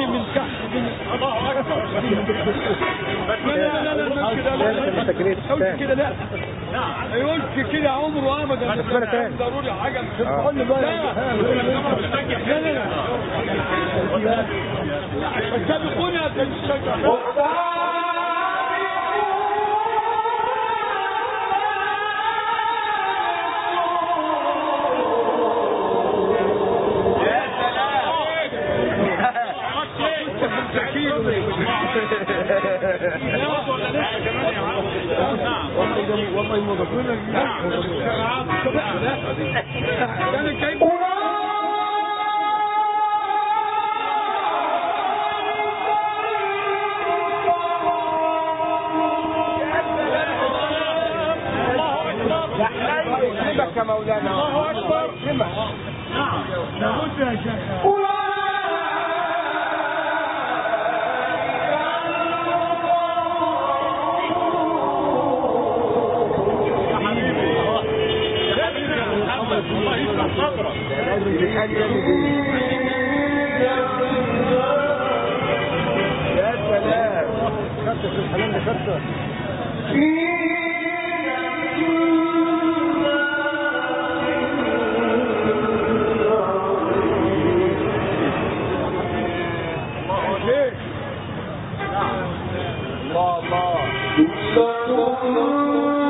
من تحت الله اكبر لا لا لا لا لا كده لا لا كده لا ما يقولش كده عمره ابدا ضروري حاجه لا لا لا لا السابقون يا الشجره والله الموظفين كان كيف يحمدك يا مولانا الله اكبر نعم لابد يا شيخ الله يشرح صدرك يا سلام خدت في الحلال ده خدته الله الله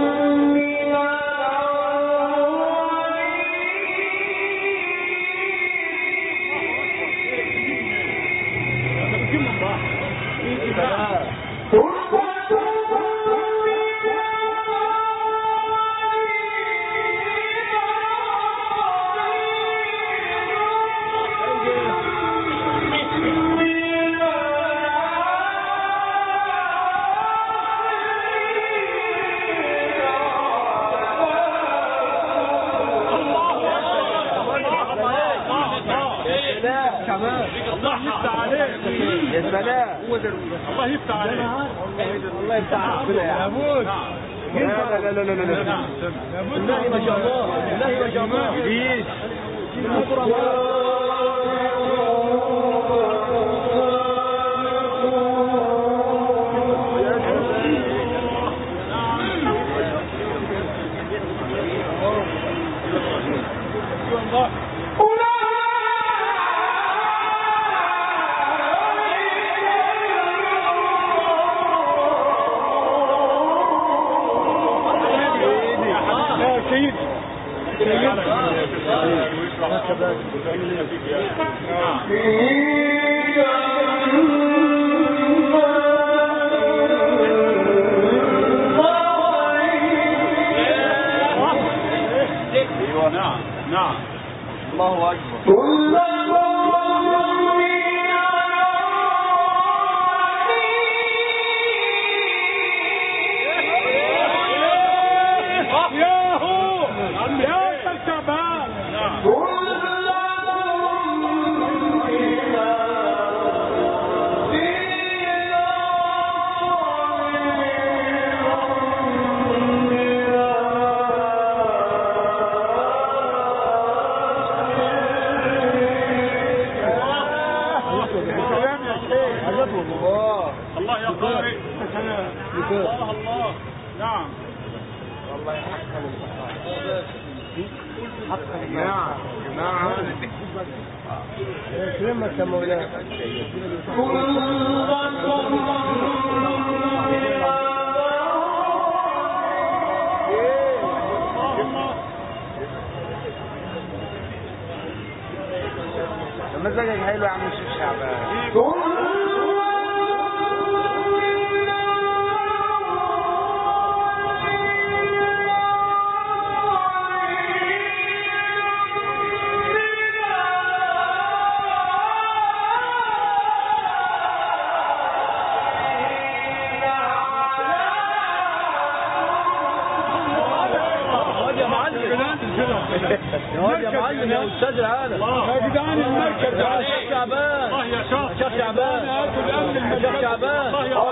الله يفتح عليك يا سلام الله يفتح عليك الله يفتح ربنا يا لابد لا لا لا لا لا لا والله ما شاء الله والله ما شاء الله جديد يا سيدي نعم نعم الله اكبر ياهو يا شباب كلام يا شيخ الله الله يا قارئ الله الله نعم والله حقا حقا جماعة جماعة يكرمك يا مولانا مزاجك حلو يا عم الشيخ شعبان يا معلم يا معلم يا استاذ العالم يا جدعان المركز يا عليك شيخ شعبان الله يا شاطر شيخ شعبان هاتوا الامن المدني شيخ شعبان الله يا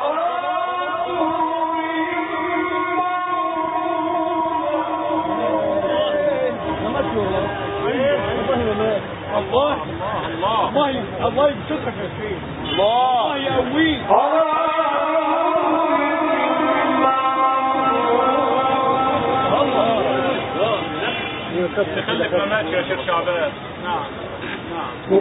والله والله الله الله الله الله يبسطك يا شيخ الله يقويك تخلف ما ماشي يا شيخ شعبان نعم نعم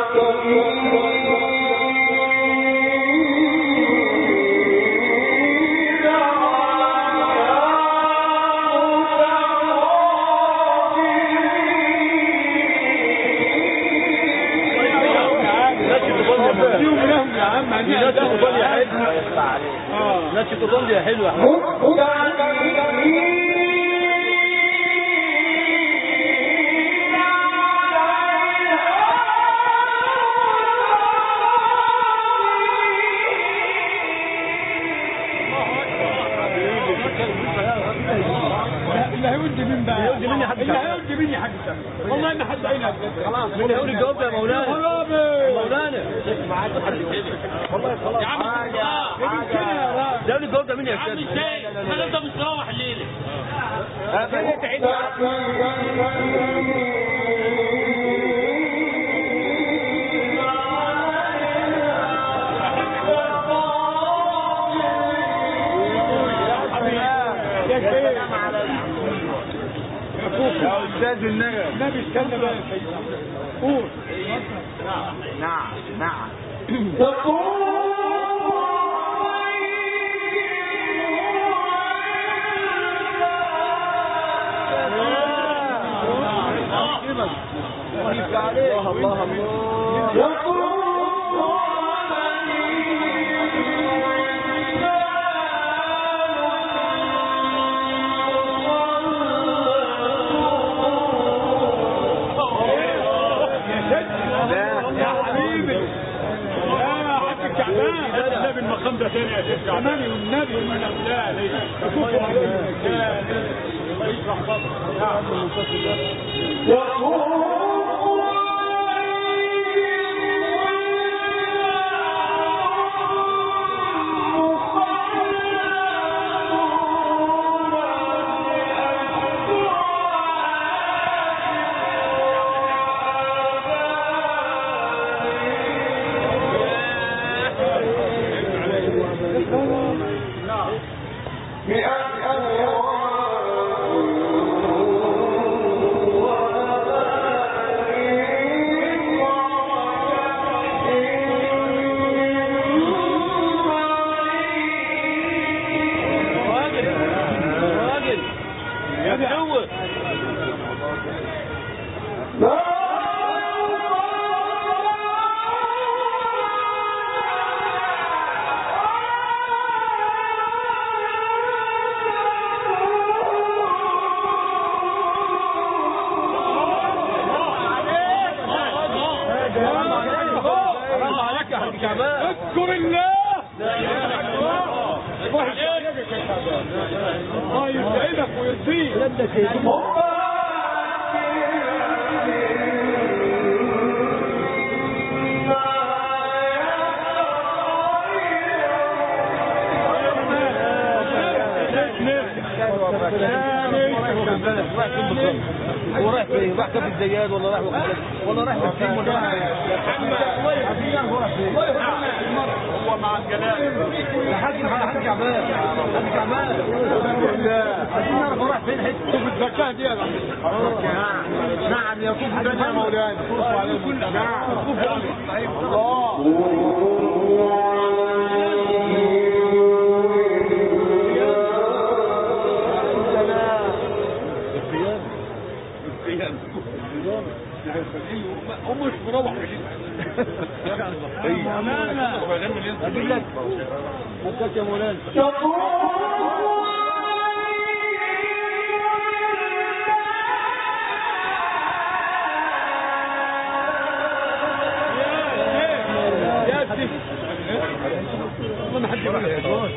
يوم لهم يا عم ناس تظل يا حلو ناس تظل يا حلو يا احمد اللي هيودي مين بقى اللي هيودي مني حد اللي سامع. هيودي مني حد سامع. والله ما حد عينها خلاص من يقول الجواب يا مولانا خرابي مولانا والله خلاص يا عم حاجه ده الجواب ده مني يا عم استاذ ازاي؟ ما انت مش مروح الليله يا استاذ النبي النبي استنى بقى يا سيدي قول نعم نعم الله الله الله يا حبيبي يا حاج كعبان النبي المقام ده تاني يا شيخ شعبان كمان والنبي لا ليش شوفوا عليه لا الله يشرح صدرك نعم راجل راجل يا بحوة الله عليك يا حاج شعبان اذكر الله الله يسعدك يا شعبان الله يسعدك ويرضيك هو رايح فين؟ رايح كف الزياد ولا رايح وكالة ولا رايح بالسين ولا رايح هو مع الجلال يا حاج حاج شعبان حاج شعبان عايزين نعرف هو رايح فين حته شوف الزكاة دي يا جماعة نعم يا كوف الدنيا يا مولانا نعم الله هم مش مروح اجيب لك فكك يا مولانا يا سيدي والله ما حد يقول يا جماعة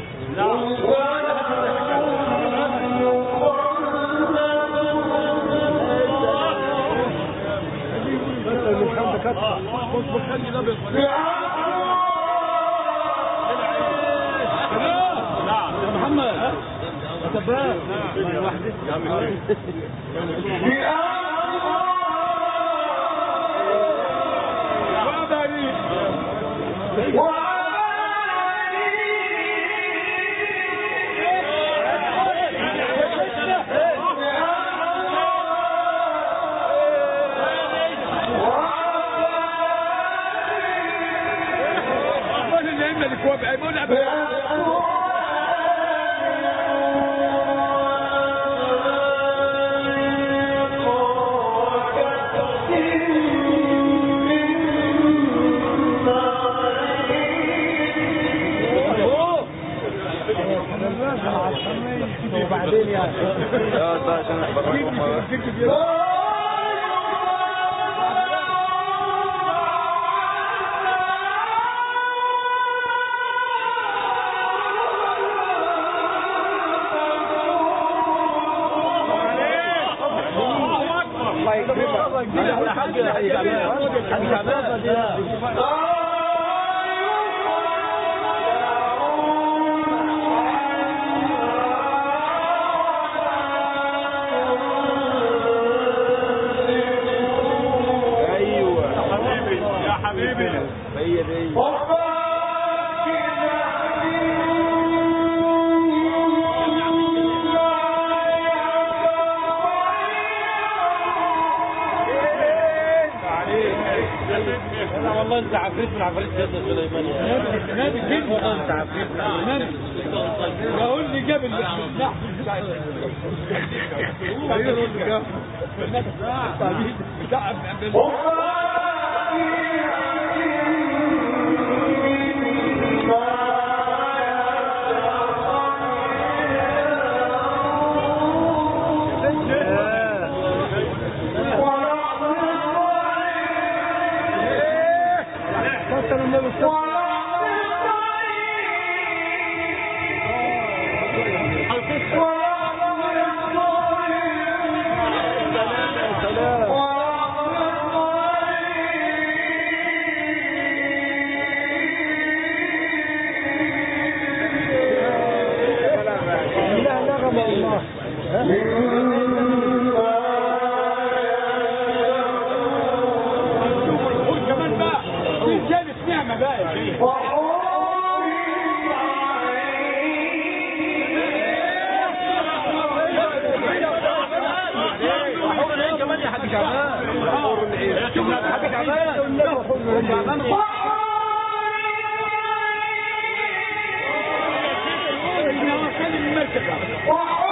بص بخلي الابيض نعم يا محمد يا شباب والله اللي يملى الكواب هيقول أبدا وبعدين يعني يا ده عشان احضر الله يكرمك يا حاج يا حاج ايوه يا حبيبي هي دي لا والله انت عفريت من عفريت سيدنا سليمان يا نادي كلمة والله انت عفريت نادي بقول لي جاب اللحم بتاع بتاع لا نغم الله قول كمان بقى في ثالث نعمة بقى يا شيخ كمان يا حاج شعبان شوف يا حبيبي عمال كان المركز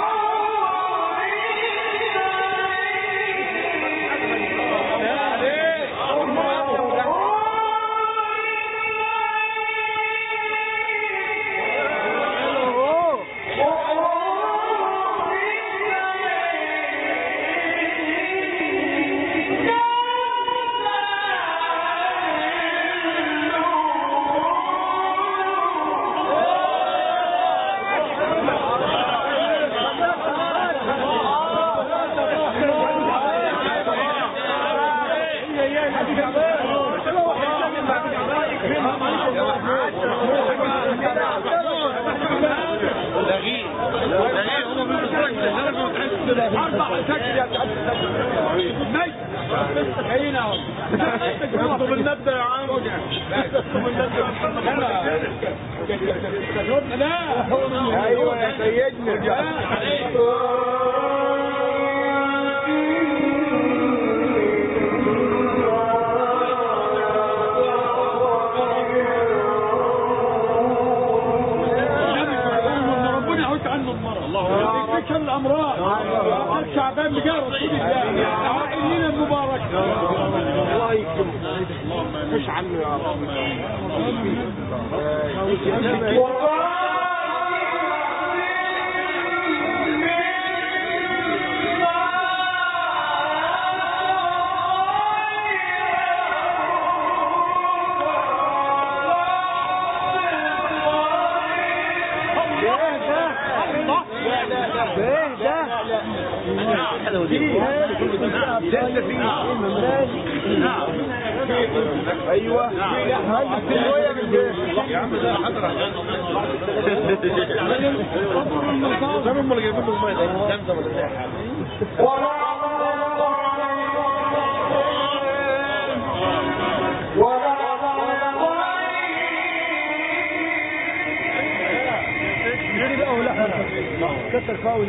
اربع سجل يا مي جايين اهو اطلب النبذه يا عم اطلب النبذه لا ايوه يا سيدنا ربنا يحوش عنه المرض الله يكفيك الامراض قال شعبان بجاه رسول الله عائلين المبارك الله يكرمك خش عنه يا رب ايوه يا عم ده حضرة زمان هم اللي جايبين لهم ميه زمزم ولا اي حاجه كتر فاول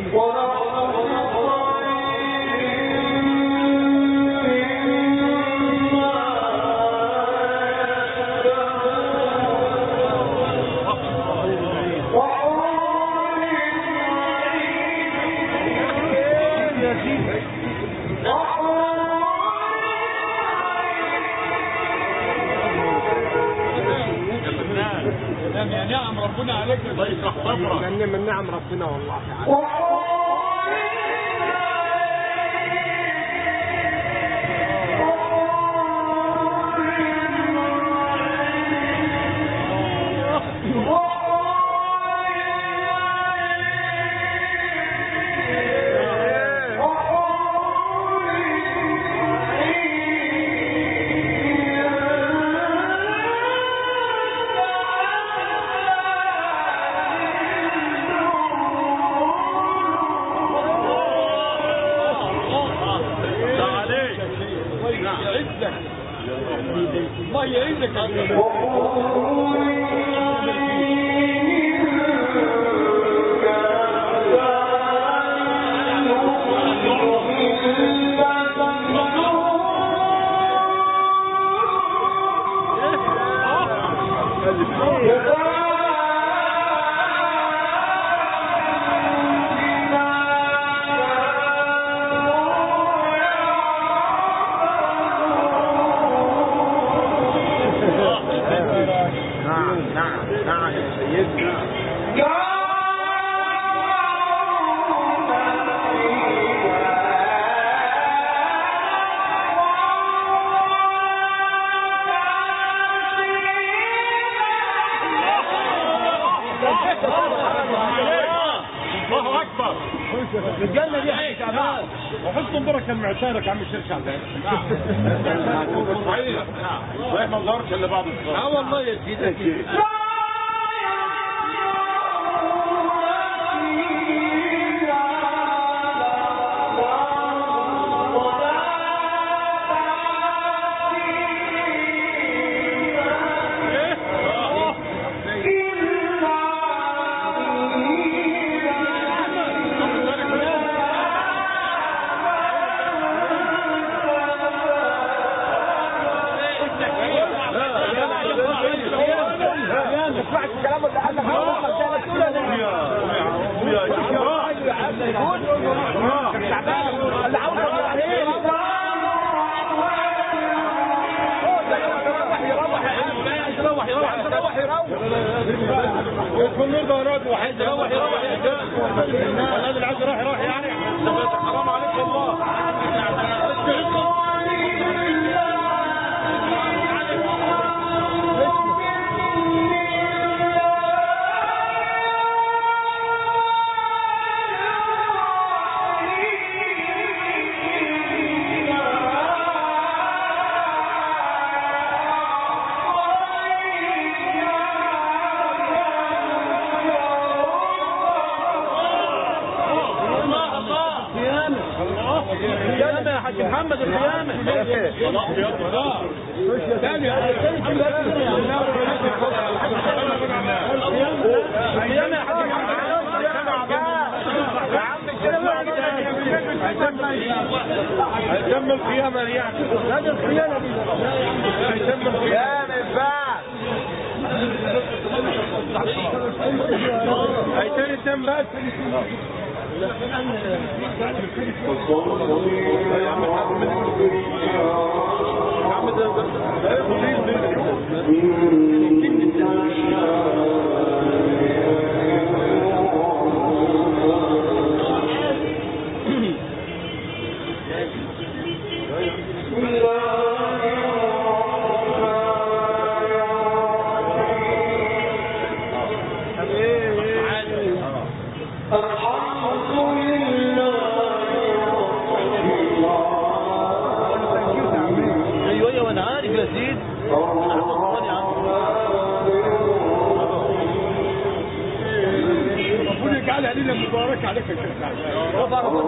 يا نعم ربنا عليك الله يشرح صبرك من من نعم ربنا والله تعالى ده عليك الله يعزك الله يعزك يا سيدي. نعم نعم نعم يا سيدنا الله اكبر الجنة دي حاجة تعبان وحسن بركه المعتارك عم الشيخ شعبان صحيح صحيح ما ظهرش الا بعد الصلاه اه والله يا سيدي سمعت الكلام اللي قال لك اللي عاوز يروح يروح يروح يروح كل ده راد وحيد يروح يروح يا جماعه النادي اللي عايز يروح يروح يعني حرام عليك والله القيامة يا حاج محمد القيامة القيامة يا حاج محمد يا عم هيتم القيامه يعني هذه الخيانة دي هيتم القيامه هيتم الدم بس ايوه ايوه انا عارف يا سيدي انا عارف الصواني يا عم ربنا يجعلها لنا مبارك عليك يا شيخ رفع رفض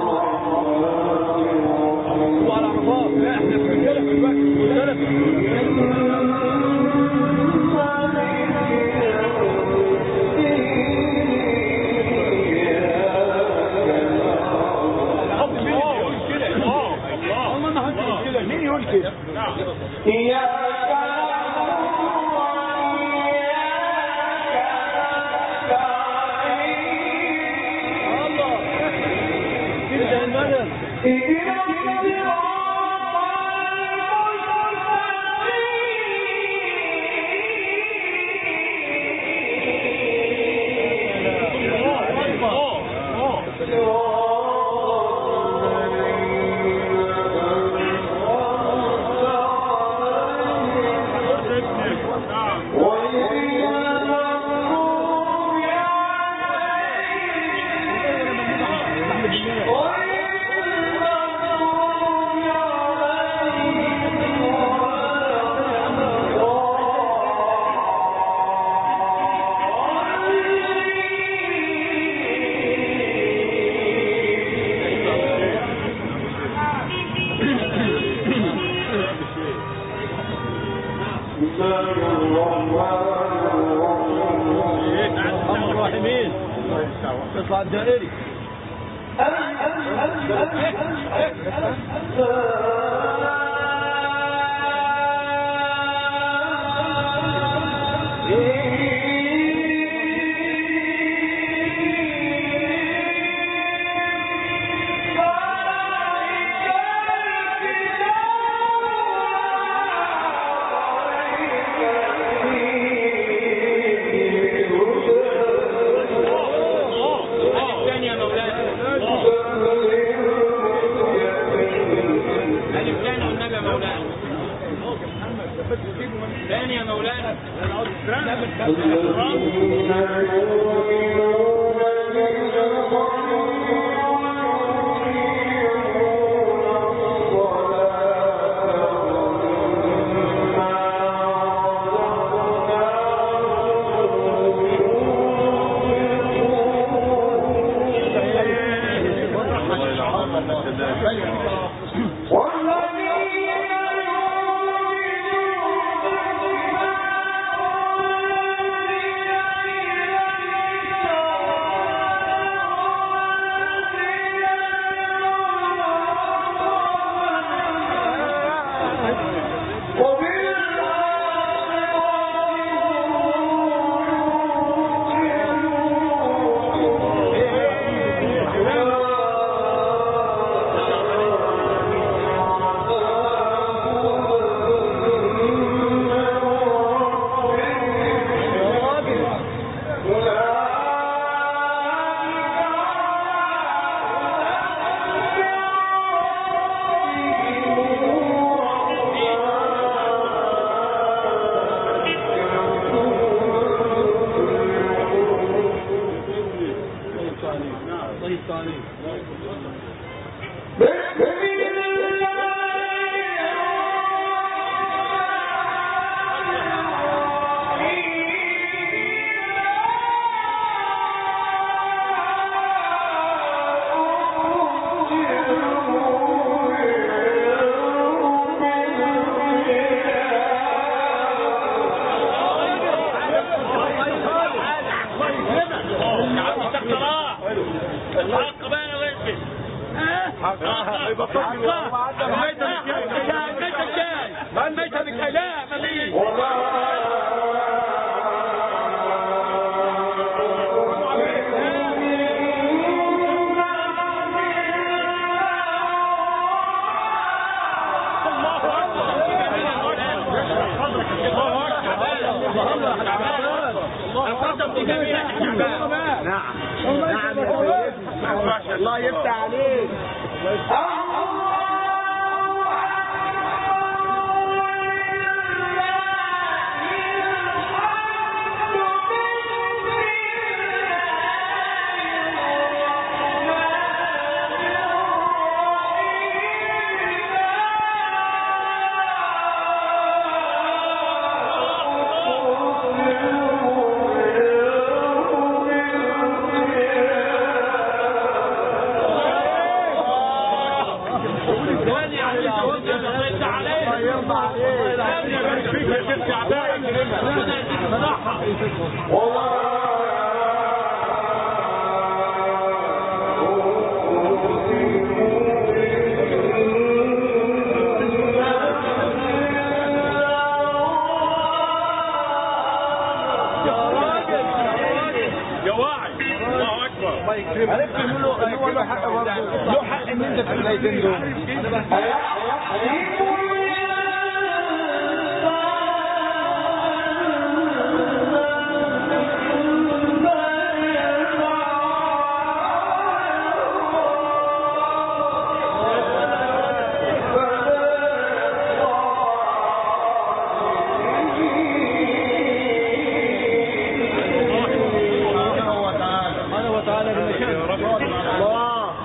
وعلى عرفات لا احنا في رجاله في الوقت رجالة اطلع الدائري الثاني يا مولانا الف ثاني والنبي يا مولانا ثاني يا مولانا يا عم الشيخ صلاح الحق بقى يا ويسبي ما الميتة بالكلام ما فيش القدم في جميع الشعبان نعم نعم يا سيدنا ما شاء الله يفتح عليك ثاني عليك وانت صليت عليه يرضى عليك ثاني يا باشا فيك يا شيخ شعبان ربنا يديك الصحة يا واعي الله اكبر عرفت ان له ان هو له حق برضه له حق ان انت في الايدين دول سبحانه وتعالى بمشيئته الله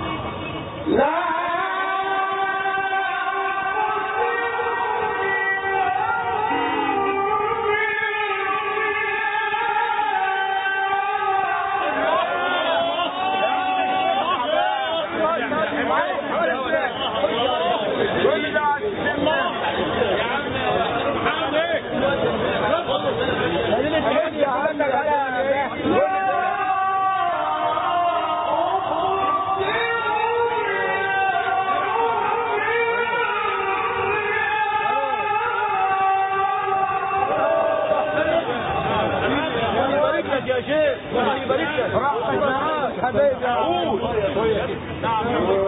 يا شيخ الله يبارك لك راحتك معاك حبايبي قول نعم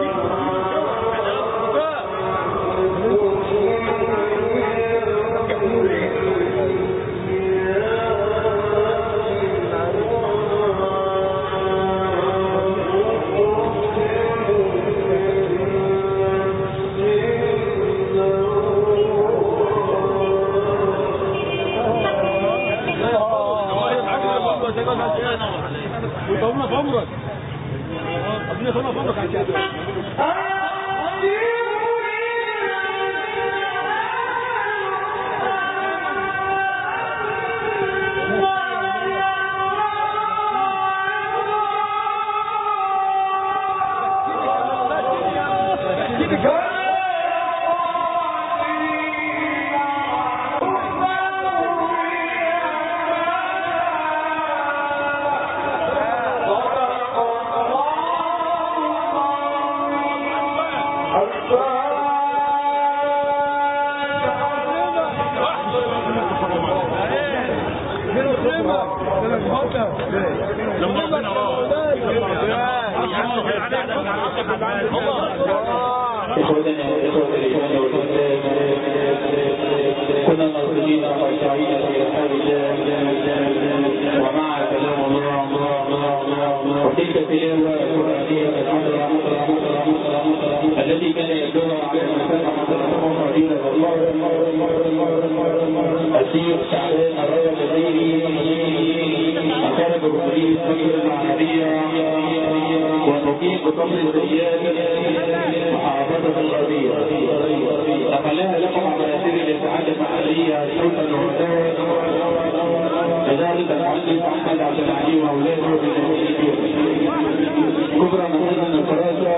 وطولنا في عمرك ربنا يطولنا في عمرك يا شيخ لما ربنا إخوتنا وإخوة الإيمان والإسلام كنا مصرين خاشعين في رحاب الله ومع كلام الله وتلك التلاوة القرآنية الحمراء التي كان يتلوها علينا سبع فضيلة الشيخ شعبان الرجل الديني أقارب الرسولين الفكر المعنوية والمقيم بقبر الزيات محافظة القضية نقلها لكم على سبيل الاتحاد المحلية السلطة الهداية كذلك المعلم أحمد عبد العلي وأولاده بالنسبة كبرى مثلا الفراشة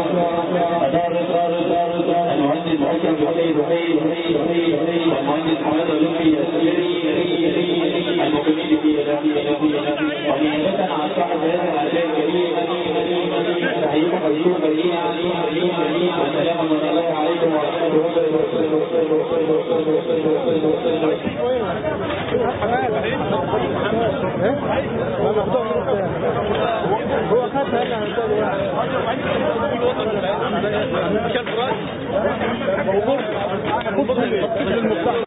أدار المهندس أشرف السيد وحيد والمهندس حماد لطفي السري المقيمين في ونيابة عن صاحب هذا العشاء الكريم تحييكم مشكور بريئا والسلام الله عليكم ورحمة هو خدها